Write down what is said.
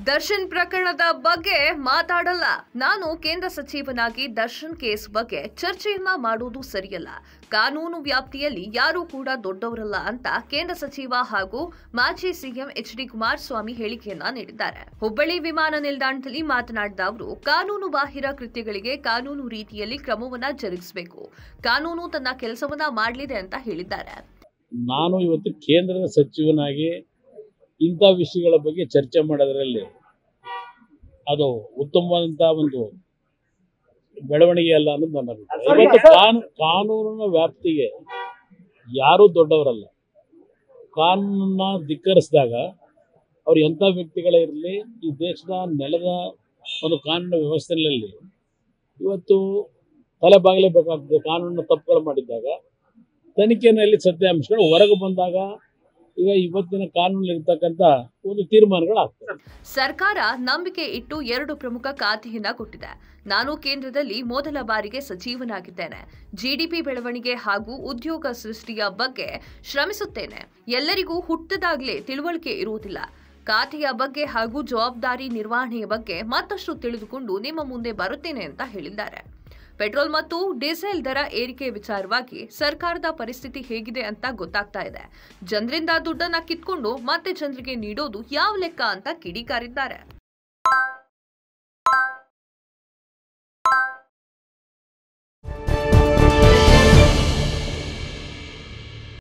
ದರ್ಶನ್ ಪ್ರಕರಣದ ಬಗ್ಗೆ ಮಾತಾಡಲ್ಲ ನಾನು ಕೇಂದ್ರ ಸಚಿವನಾಗಿ ದರ್ಶನ್ ಕೇಸ್ ಬಗ್ಗೆ ಚರ್ಚೆಯನ್ನ ಮಾಡುವುದು ಸರಿಯಲ್ಲ ಕಾನೂನು ವ್ಯಾಪ್ತಿಯಲ್ಲಿ ಯಾರೂ ಕೂಡ ದೊಡ್ಡವರಲ್ಲ ಅಂತ ಕೇಂದ್ರ ಸಚಿವ ಹಾಗೂ ಮಾಜಿ ಸಿಎಂ ಎಚ್ ಡಿ ಕುಮಾರಸ್ವಾಮಿ ಹೇಳಿಕೆಯನ್ನ ನೀಡಿದ್ದಾರೆ ಹುಬ್ಬಳ್ಳಿ ವಿಮಾನ ನಿಲ್ದಾಣದಲ್ಲಿ ಮಾತನಾಡಿದ ಅವರು ಕಾನೂನು ಬಾಹಿರ ಕೃತ್ಯಗಳಿಗೆ ಕಾನೂನು ರೀತಿಯಲ್ಲಿ ಕ್ರಮವನ್ನ ಜರುಗಿಸಬೇಕು ಕಾನೂನು ತನ್ನ ಕೆಲಸವನ್ನ ಮಾಡಲಿದೆ ಅಂತ ಹೇಳಿದ್ದಾರೆ ನಾನು ಇವತ್ತು ಕೇಂದ್ರದ ಸಚಿವನಾಗಿ ಇಂಥ ವಿಷಯಗಳ ಬಗ್ಗೆ ಚರ್ಚೆ ಮಾಡೋದ್ರಲ್ಲಿ ಅದು ಉತ್ತಮವಾದಂಥ ಒಂದು ಬೆಳವಣಿಗೆ ಅಲ್ಲ ಅನ್ನೋದು ನನ್ನ ಅಭಿಪ್ರಾಯ ಇವತ್ತು ಕಾನೂ ಕಾನೂನಿನ ವ್ಯಾಪ್ತಿಗೆ ಯಾರೂ ದೊಡ್ಡವರಲ್ಲ ಕಾನೂನನ್ನ ಧಿಕ್ಕರಿಸಿದಾಗ ಅವ್ರು ಎಂಥ ವ್ಯಕ್ತಿಗಳೇ ಇರಲಿ ಈ ದೇಶದ ನೆಲದ ಒಂದು ಕಾನೂನು ವ್ಯವಸ್ಥೆಯಲ್ಲಿ ಇವತ್ತು ತಲೆ ಬಾಗಲೇಬೇಕಾಗ್ತದೆ ಕಾನೂನು ತಪ್ಪುಗಳು ಮಾಡಿದ್ದಾಗ ತನಿಖೆಯಲ್ಲಿ ಸತ್ಯಾಂಶಗಳು ಹೊರಗೆ ಬಂದಾಗ ಈಗ ಇವತ್ತಿನ ಕಾನೂನಲ್ಲಿ ಇರ್ತಕ್ಕಂಥ ಒಂದು ತೀರ್ಮಾನಗಳಾಗ್ತವೆ ಸರ್ಕಾರ ನಂಬಿಕೆ ಇಟ್ಟು ಎರಡು ಪ್ರಮುಖ ಖಾತೆಯನ್ನ ಕೊಟ್ಟಿದೆ ನಾನು ಕೇಂದ್ರದಲ್ಲಿ ಮೊದಲ ಬಾರಿಗೆ ಸಚಿವನಾಗಿದ್ದೇನೆ ಜಿಡಿಪಿ ಬೆಳವಣಿಗೆ ಹಾಗೂ ಉದ್ಯೋಗ ಸೃಷ್ಟಿಯ ಬಗ್ಗೆ ಶ್ರಮಿಸುತ್ತೇನೆ ಎಲ್ಲರಿಗೂ ಹುಟ್ಟದಾಗಲೇ ತಿಳುವಳಿಕೆ ಇರುವುದಿಲ್ಲ ಖಾತೆಯ ಬಗ್ಗೆ ಹಾಗೂ ಜವಾಬ್ದಾರಿ ನಿರ್ವಹಣೆಯ ಬಗ್ಗೆ ಮತ್ತಷ್ಟು ತಿಳಿದುಕೊಂಡು ನಿಮ್ಮ ಮುಂದೆ ಬರುತ್ತೇನೆ ಅಂತ ಹೇಳಿದ್ದಾರೆ ಪೆಟ್ರೋಲ್ ಮತ್ತು ಡೀಸೆಲ್ ದರ ಏರಿಕೆ ವಿಚಾರವಾಗಿ ಸರ್ಕಾರದ ಪರಿಸ್ಥಿತಿ ಹೇಗಿದೆ ಅಂತ ಗೊತ್ತಾಗ್ತಾ ಇದೆ ಜನರಿಂದ ದುಡ್ಡನ್ನ ಕಿತ್ಕೊಂಡು ಮತ್ತೆ ಜನರಿಗೆ ನೀಡೋದು ಯಾವ ಲೆಕ್ಕ ಅಂತ ಕಿಡಿಕಾರಿದ್ದಾರೆ